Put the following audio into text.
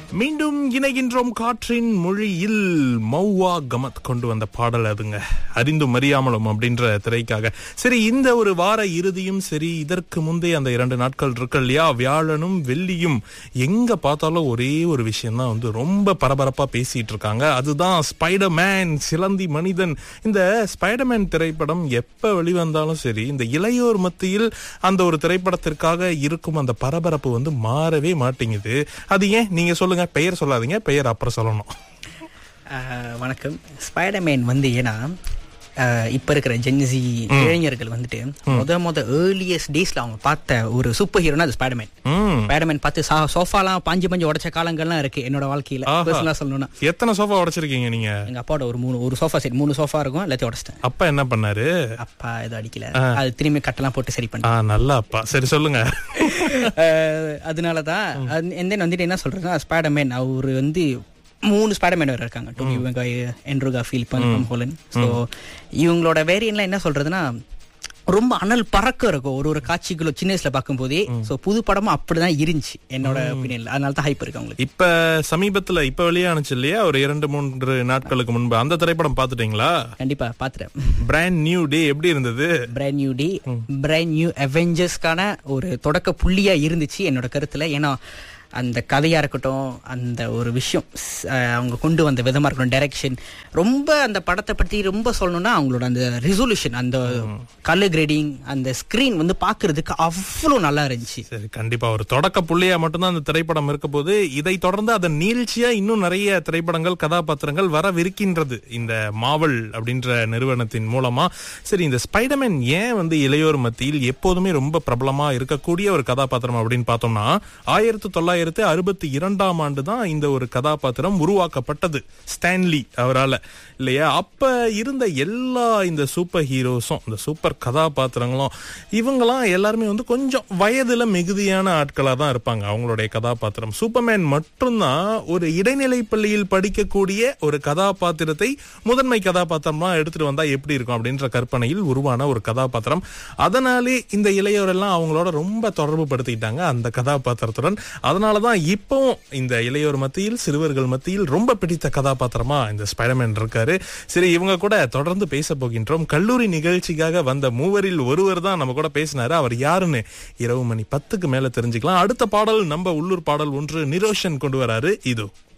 மீண்டும் இணைகின்றோம் காற்றின் மொழியில் மௌவா கமத் கொண்டு வந்த பாடல் அதுங்க அறிந்தும் அறியாமலும் அப்படின்ற திரைக்காக சரி இந்த ஒரு வார இறுதியும் சரி இதற்கு முந்தைய அந்த இரண்டு நாட்கள் இருக்கு இல்லையா வியாழனும் வெள்ளியும் எங்க பார்த்தாலும் ஒரே ஒரு விஷயம் தான் வந்து ரொம்ப பரபரப்பா பேசிட்டு இருக்காங்க அதுதான் ஸ்பைடர் மேன் சிலந்தி மனிதன் இந்த ஸ்பைடர்மேன் திரைப்படம் எப்ப வெளிவந்தாலும் சரி இந்த இளையோர் மத்தியில் அந்த ஒரு திரைப்படத்திற்காக இருக்கும் அந்த பரபரப்பு வந்து மாறவே மாட்டேங்குது அது ஏன் நீங்க சொல்லுங்க பெயர் சொல்லாதீங்க பெயர் அப்புறம் சொல்லணும் ஆஹ் வணக்கம் ஸ்பைடர்மேன் வந்து ஏன்னா ஆஹ் இப்ப இருக்கிற ஜென்சி இளைஞர்கள் வந்துட்டு முத முத ஏர்லியஸ்ட் டேஸ்ல அவங்க பார்த்த ஒரு சூப்பர் ஹீரோனா அது ஸ்பைடர்மேன் ம் ஸ்பைடர்மேன் பார்த்து சா- சோஃபாலாம் பாஞ்சு பாஞ்சு உடைச்ச காலங்கள்லாம் இருக்கு என்னோட வாழ்க்கையில ஆஹா. பர்சனலா சொல்லணும்னா எத்தனை சோஃபா உடைச்சிருக்கீங்க நீங்க எங்க அப்பாவோட ஒரு மூணு ஒரு சோஃபா செட் மூணு சோஃபா இருக்கும் எல்லாத்தையும் உடைச்சிட்டேன் அப்பா என்ன பண்ணாரு அப்பா எதுவும் அடிக்கல அது திரும்பி கட்டெல்லாம் போட்டு சரி பண்ணேன் ஆ நல்ல அப்பா சரி சொல்லுங்க அதனாலதான் எந்த வந்துட்டு என்ன சொல்றேன்னா ஸ்பைடர்மேன் அவர் வந்து மூணு ஸ்பைடர்மேன் வேற இருக்காங்க டோபி வெங்காய் என்ட்ரூகா ஃபீல் பன் ஹோலன் ஸோ இவங்களோட வேரியன்ட்லாம் என்ன சொல்றதுன்னா ரொம்ப அனல் பறக்க இருக்கும் ஒரு ஒரு காட்சிகளும் சின்ன வயசுல பார்க்கும்போதே ஸோ புது படமும் அப்படிதான் இருந்துச்சு என்னோட ஒப்பீனியன்ல அதனால தான் ஹைப் இருக்கு அவங்களுக்கு இப்ப சமீபத்துல இப்ப வெளியானுச்சு இல்லையா ஒரு இரண்டு மூன்று நாட்களுக்கு முன்பு அந்த திரைப்படம் பாத்துட்டீங்களா கண்டிப்பா பாத்துறேன் பிராண்ட் நியூ டே எப்படி இருந்தது brand new day brand new அவெஞ்சர்ஸ்க்கான ஒரு தொடக்க புள்ளியா இருந்துச்சு என்னோட கருத்துல ஏன்னா அந்த கதையா இருக்கட்டும் அந்த ஒரு விஷயம் ஸ்- அஹ் அவங்க கொண்டு வந்த விதமா இருக்கட்டும் டைரக்ஷன் ரொம்ப அந்த படத்தை பத்தி ரொம்ப சொல்லணும்னா அவங்களோட அந்த ரிசொல்யூஷன் அந்த கலர் கிரேடிங் அந்த ஸ்கிரீன் வந்து பாக்குறதுக்கு அவ்வளவு நல்லா இருந்துச்சு சரி கண்டிப்பா ஒரு தொடக்க புள்ளியா மட்டும்தான் அந்த திரைப்படம் இருக்க போது இதை தொடர்ந்து அதன் நீழ்ச்சியா இன்னும் நிறைய திரைப்படங்கள் கதாபாத்திரங்கள் வரவிருக்கின்றது இந்த மாவல் அப்படின்ற நிறுவனத்தின் மூலமா சரி இந்த ஸ்பைடர்மேன் ஏன் வந்து இளையோர் மத்தியில் எப்போதுமே ரொம்ப பிரபலமா இருக்கக்கூடிய ஒரு கதாபாத்திரம் அப்படின்னு பார்த்தோம்னா ஆயிரத்தி தொள்ளாயிரத்தி அறுபத்தி இரண்டாம் ஆண்டு தான் இந்த ஒரு கதாபாத்திரம் உருவாக்கப்பட்டது ஸ்டான்லி அவரால இல்லையா அப்ப இருந்த எல்லா இந்த சூப்பர் ஹீரோஸும் இந்த சூப்பர் கதாபாத்திரங்களும் இவங்கெல்லாம் எல்லாருமே வந்து கொஞ்சம் வயதுல மிகுதியான ஆட்களா தான் இருப்பாங்க அவங்களுடைய கதாபாத்திரம் சூப்பர்மேன் மட்டும்தான் ஒரு இடைநிலை பள்ளியில் படிக்கக்கூடிய ஒரு கதாபாத்திரத்தை முதன்மை கதாபாத்திரமா எடுத்துட்டு வந்தா எப்படி இருக்கும் அப்படின்ற கற்பனையில் உருவான ஒரு கதாபாத்திரம் அதனாலே இந்த இளையோர் எல்லாம் அவங்களோட ரொம்ப தொடர்பு படுத்திட்டாங்க அந்த கதாபாத்திரத்துடன் அதனாலதான் இப்பவும் இந்த இளையோர் மத்தியில் சிறுவர்கள் மத்தியில் ரொம்ப பிடித்த கதாபாத்திரமா இந்த ஸ்பைடர்மேன் இருக்காரு சரி இவங்க கூட தொடர்ந்து பேச போகின்றோம் கல்லூரி நிகழ்ச்சிக்காக வந்த மூவரில் ஒருவர் தான் நம்ம கூட பேசினாரு அவர் யாருன்னு இரவு மணி பத்துக்கு மேல தெரிஞ்சுக்கலாம் அடுத்த பாடல் நம்ம உள்ளூர் பாடல் ஒன்று நிரோஷன் கொண்டு வராரு இதோ